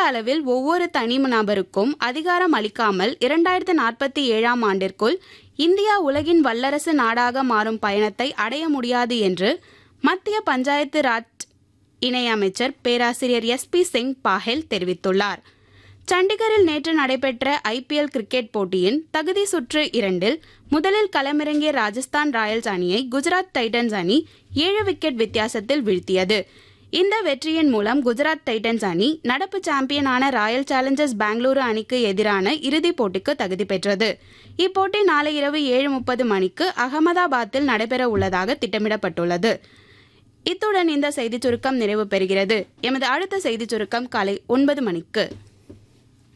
அளவில் ஒவ்வொரு தனி நபருக்கும் அதிகாரம் அளிக்காமல் இரண்டாயிரத்து நாற்பத்தி ஏழாம் ஆண்டிற்குள் இந்தியா உலகின் வல்லரசு நாடாக மாறும் பயணத்தை அடைய முடியாது என்று மத்திய பஞ்சாயத்து ராஜ் இணையமைச்சர் பேராசிரியர் எஸ் பி சிங் பாஹெல் தெரிவித்துள்ளார் சண்டிகரில் நேற்று நடைபெற்ற ஐபிஎல் கிரிக்கெட் போட்டியின் தகுதி சுற்று இரண்டில் முதலில் களமிறங்கிய ராஜஸ்தான் ராயல்ஸ் அணியை குஜராத் டைட்டன்ஸ் அணி ஏழு விக்கெட் வித்தியாசத்தில் வீழ்த்தியது இந்த வெற்றியின் மூலம் குஜராத் டைட்டன்ஸ் அணி நடப்பு சாம்பியனான ராயல் சேலஞ்சர்ஸ் பெங்களூரு அணிக்கு எதிரான இறுதிப் போட்டிக்கு தகுதி பெற்றது இப்போட்டி நாளை இரவு ஏழு முப்பது மணிக்கு அகமதாபாத்தில் நடைபெற உள்ளதாக திட்டமிடப்பட்டுள்ளது இத்துடன் இந்த செய்திச் சுருக்கம் நிறைவு பெறுகிறது எமது அடுத்த செய்திச் சுருக்கம் காலை ஒன்பது மணிக்கு